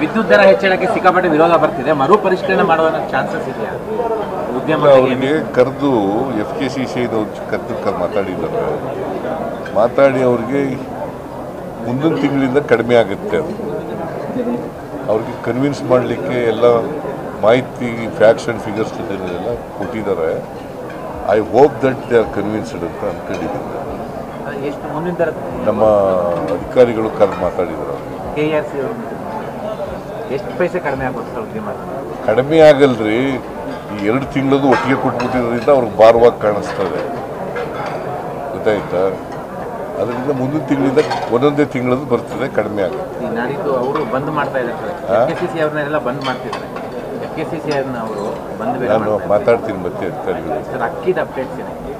ವಿದ್ಯುತ್ ದರ ಹೆಚ್ಚಳಕ್ಕೆ ಸಿಕ್ಕಾಪಟ್ಟೆ ವಿರೋಧ ಬರ್ತಿದೆ ಮರು ಪರಿಷ್ಕರಣೆ ಮಾಡುವ ಚಾನ್ಸಸ್ ಇದೆಯಾ ಉದ್ಯಮ ಅವರಿಗೆ ಕರೆದು ಎಫ್ ಕೆ ಸಿ ಸಿ ಕರೆದು ಕ ಮಾತಾಡಿದ್ದಾರೆ ಮಾತಾಡಿ ಅವ್ರಿಗೆ ಮುಂದಿನ ತಿಂಗಳಿಂದ ಕಡಿಮೆ ಆಗುತ್ತೆ ಅದು ಅವ್ರಿಗೆ ಕನ್ವಿನ್ಸ್ ಮಾಡಲಿಕ್ಕೆ ಎಲ್ಲ ಮಾಹಿತಿ ಫ್ಯಾಕ್ಟ್ಸ್ ಆ್ಯಂಡ್ ಫಿಗರ್ಸ್ ಎಲ್ಲ ಕೊಟ್ಟಿದ್ದಾರೆ I hope that they are convinced ಅಂತ ಅಂದ್ಕೊಂಡಿದ್ದೀನಿ ಎಷ್ಟು ಮುಂದಿನ ದರ ನಮ್ಮ ಅಧಿಕಾರಿಗಳು ಕರೆದು ಮಾತಾಡಿದ್ದಾರೆ ಕೆ ಆರ್ ಸಿ ಎಷ್ಟು ಪೈಸೆ ಕಡಿಮೆ ಆಗುತ್ತೆ ಸರ್ ಉದ್ಯಮ ಕಡಿಮೆ ಆಗಲ್ರಿ ಈ ಎರಡು ತಿಂಗಳದು ಒಟ್ಟಿಗೆ ಕೊಟ್ಬಿಟ್ಟಿರೋದ್ರಿಂದ ಅವ್ರಿಗೆ ಭಾರವಾಗಿ ಕಾಣಿಸ್ತದೆ ಗೊತ್ತಾಯ್ತಾ ಅದರಿಂದ ಮುಂದಿನ ತಿಂಗಳಿಂದ ಒಂದೊಂದೇ ತಿಂಗಳದು ಬರ್ತದೆ ಕಡಿಮೆ ಆಗುತ್ತೆ ಈ ನಾಡಿದ್ದು ಅವರು ಬಂದ್ ಮಾಡ್ತಾ ಇದ್ದಾರೆ sir F K C C ಅವ್ರನ್ನೆಲ್ಲ ಬಂದ್ ಮಾಡ್ತಿದ್ದಾರೆ ಎಫ್ ಕೆ ಸಿ ಸಿ ಅವ್ರನ್ನ ಅವರು ಬಂದ್ ಬೇರೆ ನಾನು ಮಾಡ್ತಾ ಇದ್ದಾರೆ. ಮಾತಾಡ್ತೀನಿ ಮತ್ತೆ ಅಧಿಕಾರಿಗಳು ಸರ್ ಅಕ್ಕಿದ ಅಪ್ಡೇಟ್ಸ್ ಏನಿದೆ